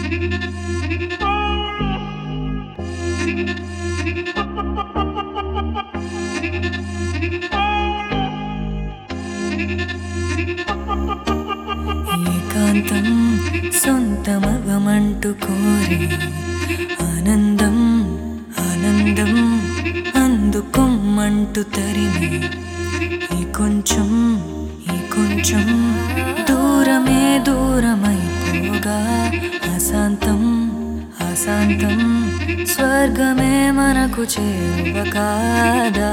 ఏకాంతం సొంతమగమంటూ కోరి ఆనందం ఆనందం అందుకోమంటూ తరిమి ఈ కొంచెం ఈ కొంచెం దూరమే దూరమైపోగా అశాంతం అశాంతం స్వర్గమే మనకు చేరువ కాదా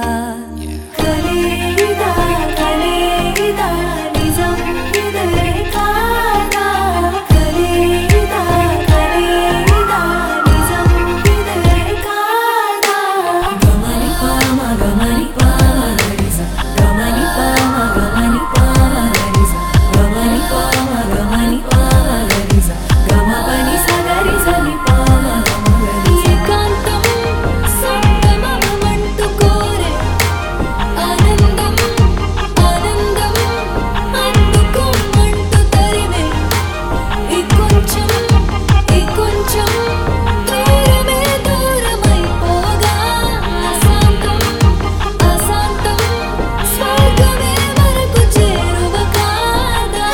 కలిదా కలిదా నిజం ఇదే కాదా కలిదా కలిదా నిజం ఇదే కాదా గమని పామ గమని పామ గరిజ గమని పామ గమని పామ గరిజ గమని పామ గమని పామ గరిజ గమపని సగరిజ ని పామ గమ గరిజ ఏకాంతం సొంతమగమంటూ కోరే ఆనందం ఆనందం అందుకోమంటూ తరిమే ఈ కొంచెం ఈ కొంచెం దూరమే దూరమైపోగా అశాంతం అశాంతం స్వర్గమే మనకు చేరువ కాదా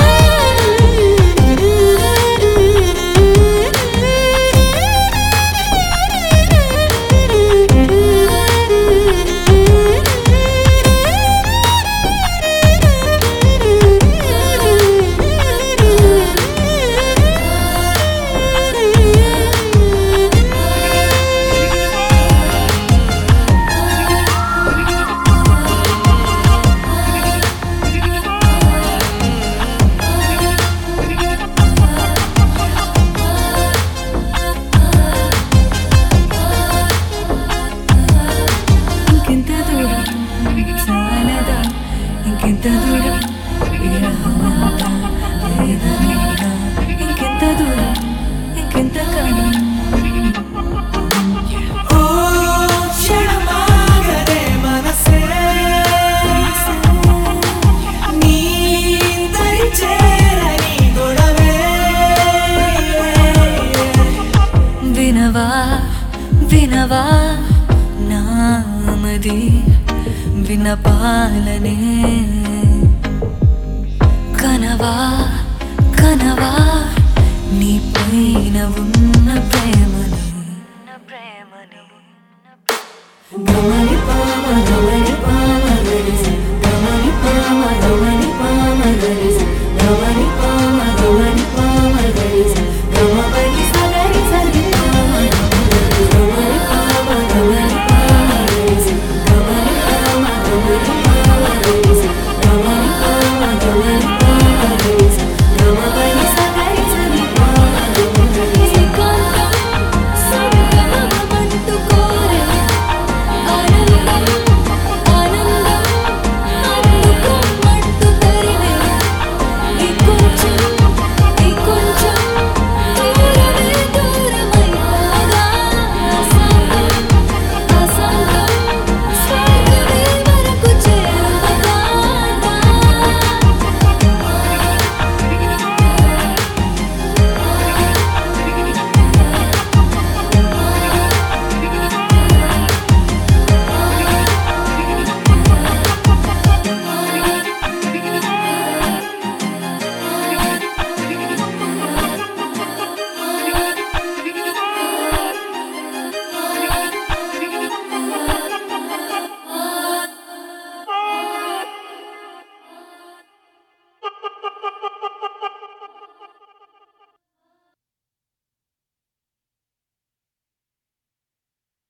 ఇంకెంత దూరం చాలదా ఇంకెంత దూరం విరహమంతా వేదనేగా ఇంకెంత దూరం ఇంకెంత కాలం ఓ క్షణమాగదే మనసే నీ దరి చేరని గొడవే వినవా వినవా నామది వినపాలనే కనవా కనవా నీ పైన ఉన్న ప్రేమని ప్రేమని